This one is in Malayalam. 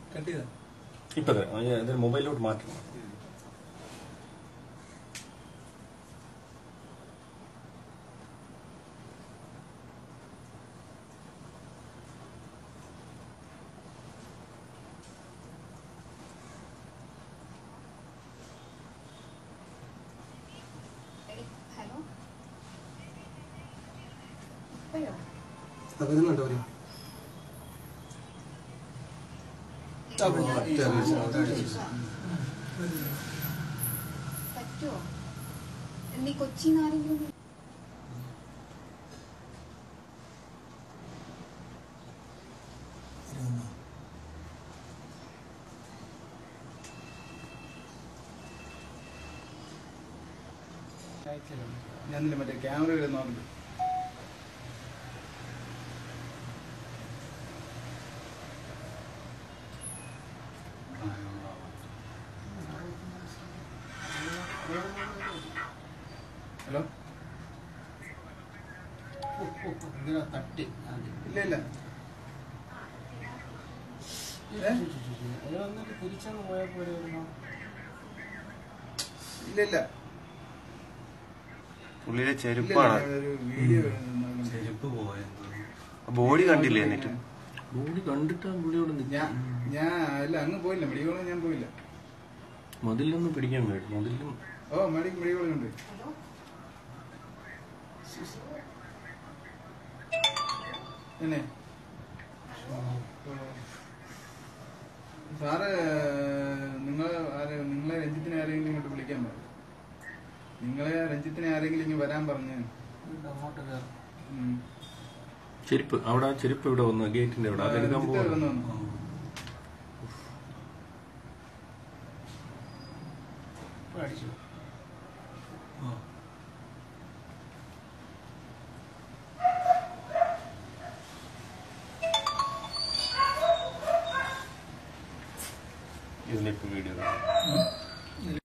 കട്ട് ചെയ്താ ഇപ്പൊ തരാം. ആ, ഞാൻ ഇതിന് മൊബൈലിലോട്ട് മാറ്റണം ഹലോ ഇപ്പോഴോ അപ്പൊ ഇത് കണ്ടോ പറയാം പറ്റുമോ നീ കൊച്ചിന്ന് ആരെങ്കിലും വി- ഞാനില്ല മറ്റേ ക്യാമറ നോക്കി ഹലോ തട്ടി ഇല്ല ഇല്ല ഏ? വന്നിട്ട് തിരിച്ചങ്ങ് പോയാൽ പോരായിരുന്നു ഇല്ല ഇല്ല പുള്ളിയുടെ ഇല്ല, ചെരുപ്പാണ് ഇല്ല, ഒരു വീഡിയോ നോക്കി. ചെരുപ്പ് പോയെന്ന് ബോഡി കണ്ടില്ലേ എന്നിട്ട് ബോഡി കണ്ടിട്ടാ പുള്ളിയോട് ഞാൻ ഞാൻ അല്ല അങ്ങ് പോയില്ല മെഡിക്കൽ കോളേജ് ഞാൻ പോയില്ല മതിലൊന്നും പിടിക്കാൻ വേണ്ടി മതിലും ഓ മെഡിക്കൽ മെഡിക്കൽ കോളേജ് ഉണ്ട് ഹലോ എന്നെ സാറ് നിങ്ങൾ നിങ്ങളെ രഞ്ജിത്തിനെ ആരെങ്കിലും ഇങ്ങോട്ട് വിളിക്കാൻ പറഞ്ഞു നിങ്ങളെ രഞ്ജിത്തിനെ ആരെങ്കിലും ഇങ്ങ് വരാൻ പറഞ്ഞു അങ്ങോട്ട് കയറും ഉം. ചെരുപ്പ് അവിടെ ആ ചെരുപ്പ് ഇവിടെ വന്നു ഗേറ്റിന്റെ അവിടെ അതെടുക്കാൻ രഞ്ജിത്ത് പോകുന്നു വന്നു വന്നു. ഇപ്പൊ അടിച്ചു ആ ഇതിലിപ്പോ വീഡിയോ